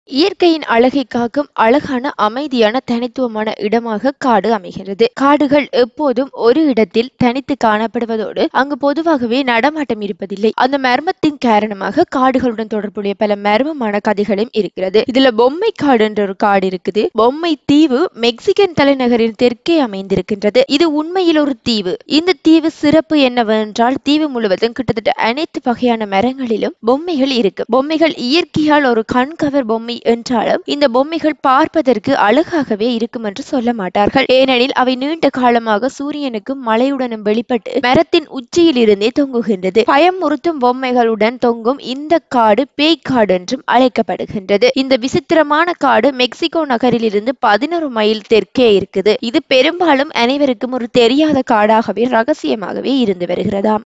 இயற்கையின் அழகை காக்கும் அழகான அமைதியான தனித்துவமான இடமாக காடு அமைகிறது காடுகள் எப்போதும் ஒரு இடத்தில் தனித்து காணப்படுவதோடு அங்கு பொதுவாகவே நடமாட்டம் இருப்பதில்லை அந்த மர்மத்தின் காரணமாக காடுகளுடன் தொடர்புடைய பல மர்மமான கதைகளும் இருக்கிறது இதுல பொம்மை காடு என்ற ஒரு காடு இருக்குது பொம்மை தீவு மெக்சிகன் தலைநகரின் தெற்கே அமைந்திருக்கின்றது இது உண்மையில் ஒரு தீவு இந்த தீவு சிறப்பு என்னவென்றால் தீவு முழுவதும் கிட்டத்தட்ட அனைத்து வகையான மரங்களிலும் பொம்மைகள் இருக்கு பொம்மைகள் இயற்கையால் ஒரு கண்கவர் பொம்மை என்றாலும் இந்த பொம்மைகள் பார்ப்பதற்கு அழகாகவே இருக்கும் என்று சொல்ல மாட்டார்கள் ஏனெனில் அவை நீண்ட காலமாக சூரியனுக்கும் மழையுடனும் வெளிப்பட்டு மரத்தின் உச்சியில் இருந்தே தொங்குகின்றது பயமுறுத்தும் பொம்மைகளுடன் தொங்கும் இந்த காடு பேய் காடு என்றும் அழைக்கப்படுகின்றது இந்த விசித்திரமான காடு மெக்சிகோ நகரில் இருந்து பதினோரு மைல் தெற்கே இருக்குது இது பெரும்பாலும் அனைவருக்கும் ஒரு தெரியாத காடாகவே ரகசியமாகவே இருந்து வருகிறதாம்